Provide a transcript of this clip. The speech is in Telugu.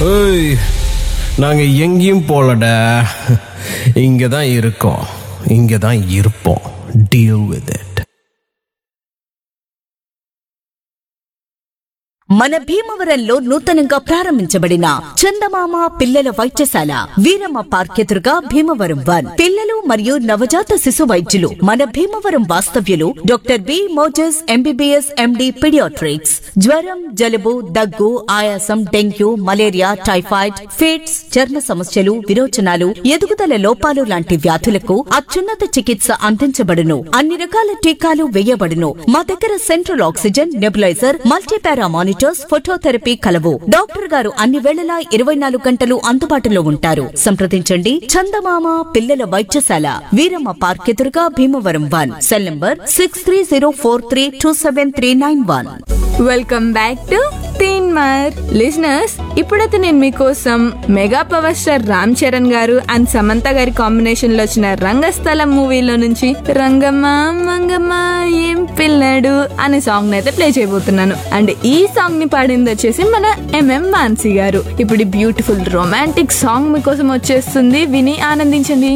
ஏய் நாங்க எங்கேயும் போலடா இங்க தான் இருக்கோம் இங்க தான் இருப்போம் டீல் வித் இட் మన భీమవరంలో నూతనంగా ప్రారంభించబడిన చందమామ పిల్లల వైద్యశాల వీరమ్మ పార్క్ ఎదురుగా భీమవరం వన్ పిల్లలు మరియు నవజాత శిశు వైద్యులు మన భీమవరం వాస్తవ్యులు doctor B Moses MBBS MD paediatrics జ్వరం జలుబు దగ్గు ఆయాసం డెంగ్యూ మలేరియా టైఫాయిడ్ ఫిట్స్ చర్మ సమస్యలు విరోచనాలు ఎదుగుదల లోపాలు లాంటి వ్యాధులకు అత్యున్నత చికిత్స అందించబడును అన్ని రకాల టీకాలు వేయబడును మా దగ్గర central oxygen nebuliser multipara monitors phototherapy కలవు డాక్టర్ గారు అన్ని వేళలా ఇరవై నాలుగు గంటలు అందుబాటులో ఉంటారు సంప్రదించండి చందమామ పిల్లల వైద్యశాల వీరమ్మ పార్క్ ఎదురుగా Bhimavaram one cell number six three zero four three two seven three nine one welcome back to Teenmaar listeners ఇప్పుడైతే నేను మీకోసం mega power star Ram Charan గారు అండ్ సమంత గారి కాంబినేషన్ లో వచ్చిన రంగస్థలం మూవీలో నుంచి రంగమ్మ మంగమ్మ ఏం పిల్లడు అనే సాంగ్ అయితే ప్లే చేయబోతున్నాను అండ్ ఈ సాంగ్ ని పాడింది వచ్చేసి మన ఎంఎం మాన్సీ గారు ఇప్పుడు బ్యూటిఫుల్ రొమాంటిక్ సాంగ్ మీకోసం వచ్చేస్తుంది విని ఆనందించండి